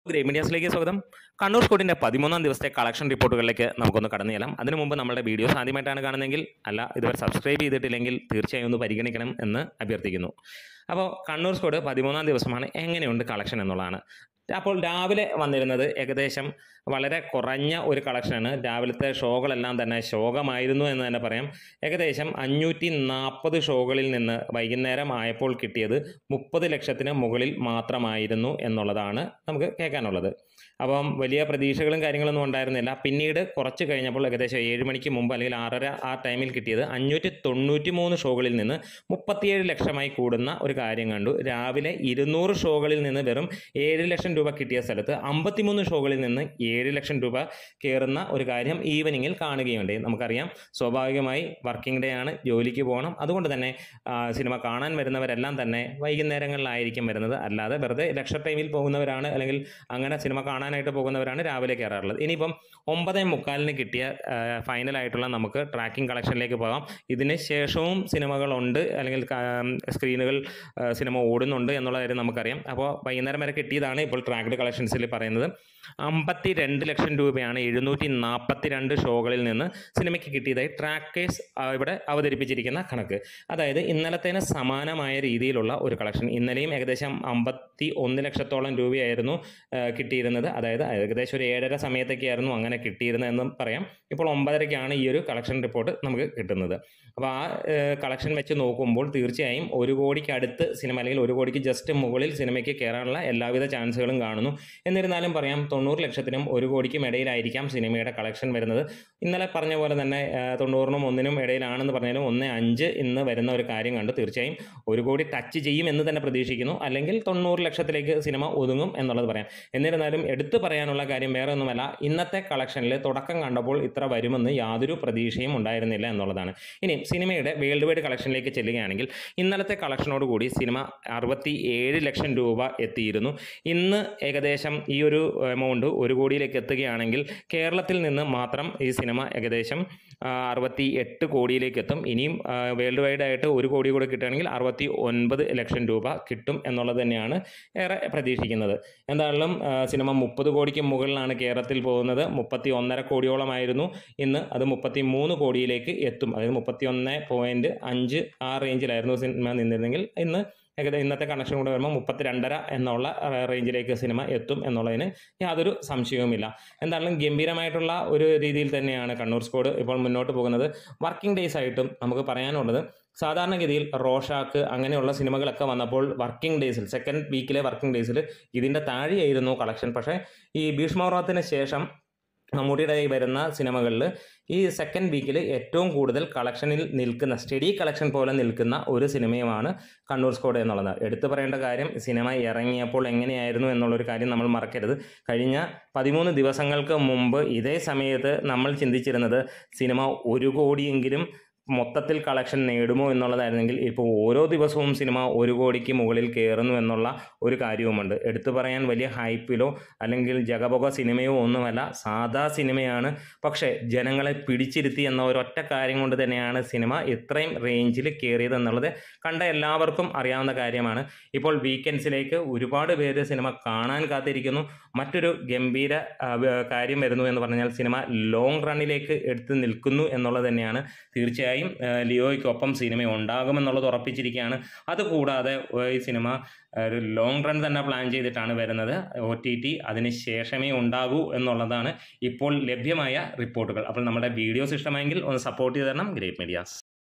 great മീഡിയാസിലേക്ക് സ്വാഗതം കണ്ണൂർ സ്കോഡിൻ്റെ പതിമൂന്നാം ദിവസത്തെ കളക്ഷൻ റിപ്പോർട്ടുകളിലേക്ക് നമുക്കൊന്ന് കടന്നു ചെല്ലാം അതിനു മുമ്പ് നമ്മുടെ വീഡിയോസ് ആദ്യമായിട്ടാണ് കാണുന്നതെങ്കിൽ അല്ല ഇതുവരെ സബ്സ്ക്രൈബ് ചെയ്തിട്ടില്ലെങ്കിൽ തീർച്ചയായും ഒന്ന് പരിഗണിക്കണം എന്ന് അഭ്യർത്ഥിക്കുന്നു അപ്പോൾ കണ്ണൂർ സ്കോഡ് പതിമൂന്നാം ദിവസമാണ് എങ്ങനെയുണ്ട് കളക്ഷൻ എന്നുള്ളതാണ് അപ്പോൾ രാവിലെ വന്നിരുന്നത് ഏകദേശം വളരെ കുറഞ്ഞ ഒരു കളക്ഷനാണ് രാവിലത്തെ ഷോകളെല്ലാം തന്നെ ശോകമായിരുന്നു എന്ന് തന്നെ പറയാം ഏകദേശം അഞ്ഞൂറ്റി നാൽപ്പത് ഷോകളിൽ നിന്ന് വൈകുന്നേരം ആയപ്പോൾ കിട്ടിയത് മുപ്പത് ലക്ഷത്തിന് മുകളിൽ മാത്രമായിരുന്നു എന്നുള്ളതാണ് നമുക്ക് കേൾക്കാനുള്ളത് അപ്പം വലിയ പ്രതീക്ഷകളും കാര്യങ്ങളൊന്നും ഉണ്ടായിരുന്നില്ല പിന്നീട് കുറച്ച് കഴിഞ്ഞപ്പോൾ ഏകദേശം ഏഴ് മണിക്ക് മുമ്പ് അല്ലെങ്കിൽ ആറര ആ ടൈമിൽ കിട്ടിയത് അഞ്ഞൂറ്റി തൊണ്ണൂറ്റി മൂന്ന് ഷോകളിൽ നിന്ന് മുപ്പത്തിയേഴ് ലക്ഷമായി കൂടുന്ന ഒരു കാര്യം കണ്ടു രാവിലെ ഇരുന്നൂറ് ഷോകളിൽ നിന്ന് വെറും ഏഴ് ലക്ഷം രൂപ കിട്ടിയ സ്ഥലത്ത് അമ്പത്തിമൂന്ന് ഷോകളിൽ നിന്ന് ഏഴ് ലക്ഷം രൂപ കയറുന്ന ഒരു കാര്യം ഈവനിങ്ങിൽ കാണുകയുണ്ട് നമുക്കറിയാം സ്വാഭാവികമായി വർക്കിംഗ് ഡേ ആണ് ജോലിക്ക് പോകണം അതുകൊണ്ട് തന്നെ ആ, സിനിമ കാണാൻ വരുന്നവരെല്ലാം തന്നെ വൈകുന്നേരങ്ങളിലായിരിക്കും വരുന്നത് അല്ലാതെ വെറുതെ ലക്ഷ ടൈമിൽ പോകുന്നവരാണ് അല്ലെങ്കിൽ അങ്ങനെ സിനിമ കാണാനായിട്ട് പോകുന്നവരാണ് രാവിലെ കയറാറുള്ളത് ഇനിയിപ്പം ഒമ്പതേ മുക്കാലിന് കിട്ടിയ ആ, ഫൈനലായിട്ടുള്ള നമുക്ക് ട്രാക്കിംഗ് കളക്ഷനിലേക്ക് പോകാം ഇതിന് ശേഷവും സിനിമകളുണ്ട് അല്ലെങ്കിൽ ക- സ്ക്രീനുകൾ ആ, സിനിമ ഓടുന്നുണ്ട് എന്നുള്ള കാര്യം നമുക്കറിയാം അപ്പോൾ വൈകുന്നേരം വരെ കിട്ടിയതാണ് ഇപ്പോൾ ട്രാക്ഡ് കളക്ഷൻസിൽ പറയുന്നത് അമ്പത്തി രണ്ട് ലക്ഷം രൂപയാണ് എഴുന്നൂറ്റി നാൽപ്പത്തി രണ്ട് ഷോകളിൽ നിന്ന് സിനിമയ്ക്ക് കിട്ടിയതായി ട്രാക്കേഴ്സ് ഇവിടെ അവതരിപ്പിച്ചിരിക്കുന്ന കണക്ക് അതായത് ഇന്നലത്തേന് സമാനമായ രീതിയിലുള്ള ഒരു കളക്ഷൻ ഇന്നലെയും ഏകദേശം അമ്പത്തി ഒന്ന് ലക്ഷത്തോളം രൂപയായിരുന്നു ആ, കിട്ടിയിരുന്നത് അതായത് ഏകദേശം ഒരു ഏഴര സമയത്തൊക്കെയായിരുന്നു അങ്ങനെ കിട്ടിയിരുന്നത് എന്നും പറയാം ഇപ്പോൾ ഒമ്പതരയ്ക്കാണ് ഈ ഒരു കളക്ഷൻ റിപ്പോർട്ട് നമുക്ക് കിട്ടുന്നത് അപ്പോൾ ആ കളക്ഷൻ വെച്ച് നോക്കുമ്പോൾ തീർച്ചയായും ഒരു കോടിക്ക് അടുത്ത് സിനിമ അല്ലെങ്കിൽ ഒരു കോടിക്ക് ജസ്റ്റ് മുകളിൽ സിനിമയ്ക്ക് കയറാനുള്ള എല്ലാവിധ ചാൻസുകളും കാണുന്നു എന്നിരുന്നാലും പറയാം തൊണ്ണൂറ് ലക്ഷത്തിനും ഒരു കോടിക്കും ഇടയിലായിരിക്കാം സിനിമയുടെ കളക്ഷൻ വരുന്നത് ഇന്നലെ പറഞ്ഞ പോലെ തന്നെ ആ, തൊണ്ണൂറിനും ഒന്നിനും ഇടയിലാണെന്ന് പറഞ്ഞാലും ഒന്ന് അഞ്ച് ഇന്ന് വരുന്ന ഒരു കാര്യം കണ്ട് തീർച്ചയായും ഒരു കോടി ടച്ച് ചെയ്യും എന്ന് തന്നെ പ്രതീക്ഷിക്കുന്നു അല്ലെങ്കിൽ തൊണ്ണൂറ് ലക്ഷത്തിലേക്ക് സിനിമ ഒതുങ്ങും എന്നുള്ളത് പറയാം എന്നിരുന്നാലും എടുത്തു പറയാനുള്ള കാര്യം വേറെ ഒന്നുമല്ല ഇന്നത്തെ കളക്ഷനിൽ തുടക്കം കണ്ടപ്പോൾ ഇത്ര വരുമെന്ന് യാതൊരു പ്രതീക്ഷയും ഉണ്ടായിരുന്നില്ല എന്നുള്ളതാണ് ഇനി സിനിമയുടെ വേൾഡ് വൈഡ് കളക്ഷനിലേക്ക് ചെല്ലുകയാണെങ്കിൽ ഇന്നലത്തെ കളക്ഷനോട് കൂടി സിനിമ അറുപത്തി ഏഴ് ലക്ഷം രൂപ എത്തിയിരുന്നു ഇന്ന് ഏകദേശം ഈ ഒരു എമൗണ്ട് ഒരു കോടിയിലേക്ക് എത്തുകയാണെങ്കിൽ കേരളത്തിൽ നിന്ന് മാത്രം ഈ സിനിമ ഏകദേശം അറുപത്തി എട്ട് കോടിയിലേക്ക് എത്തും ഇനിയും വേൾഡ് വൈഡ് ആയിട്ട് ഒരു കോടി കൂടെ കിട്ടുകയാണെങ്കിൽ അറുപത്തി ഒൻപത് ലക്ഷം രൂപ കിട്ടും എന്നുള്ളത് തന്നെയാണ് ഏറെ പ്രതീക്ഷിക്കുന്നത് എന്തായാലും ആ, സിനിമ മുപ്പത് കോടിക്ക് മുകളിലാണ് കേരളത്തിൽ പോകുന്നത് മുപ്പത്തി ഒന്നര കോടിയോളമായിരുന്നു ഇന്ന് അത് മുപ്പത്തി മൂന്ന് കോടിയിലേക്ക് എത്തും അതായത് മുപ്പത്തി ഒന്ന് പോയിൻറ്റ് അഞ്ച് ആ റേഞ്ചിലായിരുന്നു സിനിമ നിന്നിരുന്നെങ്കിൽ ഇന്ന് ഏകദേശം ഇന്നത്തെ കണക്ഷൻ കൂടെ വരുമ്പോൾ മുപ്പത്തി രണ്ടര എന്നുള്ള ആ, റേഞ്ചിലേക്ക് സിനിമ എത്തും എന്നുള്ളതിന് യാതൊരു സംശയവുമില്ല എന്തായാലും ഗംഭീരമായിട്ടുള്ള ഒരു രീതിയിൽ തന്നെയാണ് കണ്ണൂർ സ്കോഡ് ഇപ്പോൾ മുന്നോട്ട് പോകുന്നത് വർക്കിംഗ് ഡേയ്സ് ആയിട്ടും നമുക്ക് പറയാനുള്ളത് സാധാരണഗതിയിൽ റോഷാക്ക് അങ്ങനെയുള്ള സിനിമകളൊക്കെ വന്നപ്പോൾ വർക്കിംഗ് ഡേയ്സിൽ സെക്കൻഡ് വീക്കിലെ വർക്കിംഗ് ഡേയ്സിൽ ഇതിൻ്റെ താഴെയായിരുന്നു കളക്ഷൻ പക്ഷേ ഈ ഭീഷ്മപർവത്തിന് ശേഷം മമ്മൂട്ടിയുടെ ഈ വരുന്ന സിനിമകളിൽ ഈ സെക്കൻഡ് വീക്കിൽ ഏറ്റവും കൂടുതൽ കളക്ഷനിൽ നിൽക്കുന്ന സ്റ്റഡി കളക്ഷൻ പോലെ നിൽക്കുന്ന ഒരു സിനിമയുമാണ് കണ്ണൂർ സ്കോഡ് എന്നുള്ളത് എടുത്തു പറയേണ്ട കാര്യം സിനിമ ഇറങ്ങിയപ്പോൾ എങ്ങനെയായിരുന്നു എന്നുള്ളൊരു കാര്യം നമ്മൾ മറക്കരുത് കഴിഞ്ഞ പതിമൂന്ന് ദിവസങ്ങൾക്ക് മുമ്പ് ഇതേ സമയത്ത് നമ്മൾ ചിന്തിച്ചിരുന്നത് സിനിമ ഒരു കോടിയെങ്കിലും മൊത്തത്തിൽ കളക്ഷൻ നേടുമോ എന്നുള്ളതായിരുന്നെങ്കിൽ ഇപ്പോൾ ഓരോ ദിവസവും സിനിമ ഒരു കോടിക്ക് മുകളിൽ കയറുന്നു എന്നുള്ള ഒരു കാര്യവുമുണ്ട് എടുത്തു പറയാൻ വലിയ ഹൈപ്പിലോ അല്ലെങ്കിൽ ജഗപൊക സിനിമയോ ഒന്നുമല്ല സാധാ സിനിമയാണ് പക്ഷേ ജനങ്ങളെ പിടിച്ചിരുത്തി എന്ന ഒരൊറ്റ കാര്യം കൊണ്ട് തന്നെയാണ് സിനിമ ഇത്രയും റേഞ്ചിൽ കയറിയത് എന്നുള്ളത് കണ്ട എല്ലാവർക്കും അറിയാവുന്ന കാര്യമാണ് ഇപ്പോൾ വീക്കെൻഡ്സിലേക്ക് ഒരുപാട് പേര് സിനിമ കാണാൻ കാത്തിരിക്കുന്നു മറ്റൊരു ഗംഭീര ആ, വ- കാര്യം വരുന്നു എന്ന് പറഞ്ഞാൽ സിനിമ ലോങ് റണ്ണിലേക്ക് എടുത്ത് നിൽക്കുന്നു എന്നുള്ളത് തന്നെയാണ് തീർച്ചയായും ആ, ലിയോയ്ക്കൊപ്പം സിനിമ ഉണ്ടാകുമെന്നുള്ളത് ഉറപ്പിച്ചിരിക്കുകയാണ് അതുകൂടാതെ ആ, ഈ സിനിമ ആ, ഒരു ലോങ് റൺ തന്നെ പ്ലാൻ ചെയ്തിട്ടാണ് വരുന്നത് ഒ ടി ടി അതിന് ശേഷമേ ഉണ്ടാകൂ എന്നുള്ളതാണ് ഇപ്പോൾ ലഭ്യമായ റിപ്പോർട്ടുകൾ അപ്പോൾ നമ്മുടെ വീഡിയോസ് ഇഷ്ടമായെങ്കിൽ ഒന്ന് സപ്പോർട്ട് ചെയ്ത് തരണം ഗ്രേറ്റ് മീഡിയാസ്